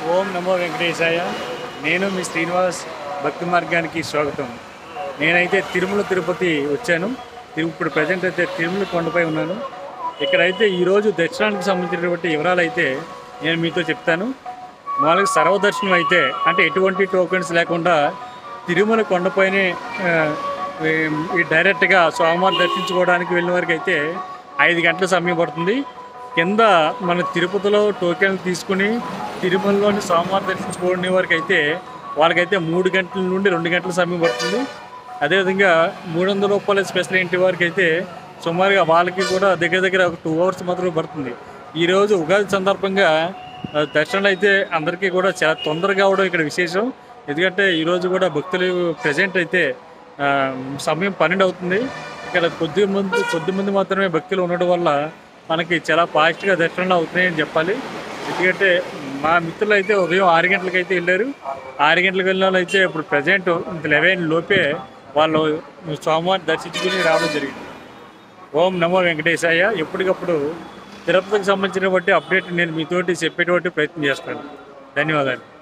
ఓం నమో వెంకటేశాయ నేను మీ శ్రీనివాస్ భక్తి మార్గానికి స్వాగతం నేనైతే తిరుమల తిరుపతి వచ్చాను తిరు- ఇప్పుడు ప్రజెంట్ అయితే తిరుమల కొండపై ఉన్నాను ఇక్కడైతే ఈరోజు దర్శనానికి సంబంధించినటువంటి వివరాలు అయితే నేను మీతో చెప్తాను మామూలుగా సర్వదర్శనం అయితే అంటే ఎటువంటి టోకెన్స్ లేకుండా తిరుమల కొండపైనే ఆ, ఈ- ఈ డైరెక్ట్గా స్వామివారి దర్శించుకోవడానికి వెళ్ళిన వరకు అయితే ఐదు గంటల సమయం పడుతుంది కింద మన తిరుపతిలో టోకెన్ తీసుకుని తిరుమలలోని స్వామివారి దర్శించుకోవడం వరకు అయితే వాళ్ళకైతే మూడు గంటల నుండి రెండు గంటల సమయం పడుతుంది అదేవిధంగా మూడు వందల రూపాయల స్పెషల్ ఇంటి వారికి అయితే సుమారుగా వాళ్ళకి కూడా దగ్గర దగ్గర ఒక టూ అవర్స్ మాత్రమే పడుతుంది ఈరోజు ఉగాది సందర్భంగా ఆ, దర్శనాలు అయితే అందరికీ కూడా చాలా తొందరగా అవడం ఇక్కడ విశేషం ఎందుకంటే ఈరోజు కూడా భక్తులు ప్రజెంట్ అయితే ఆ, సమయం పన్నెండు అవుతుంది ఇక్కడ కొద్ది మంది కొద్ది మంది మాత్రమే భక్తులు ఉండడం వల్ల మనకి చాలా ఫాస్ట్గా దర్శనాలు అవుతున్నాయని చెప్పాలి ఎందుకంటే మా మిత్రులు అయితే ఉదయం ఆరు గంటలకు అయితే వెళ్ళారు ఆరు గంటలకు వెళ్ళిన వాళ్ళు అయితే ఇప్పుడు ప్రజెంట్ లెవెన్ లోపే వాళ్ళు స్వామివారిని దర్శించుకుని రావడం జరిగింది ఓం నమో వెంకటేశాయ ఎప్పటికప్పుడు తిరుపతికి సంబంధించినటువంటి అప్డేట్ నేను మీతోటి చెప్పేటువంటి ప్రయత్నం చేస్తాను ధన్యవాదాలు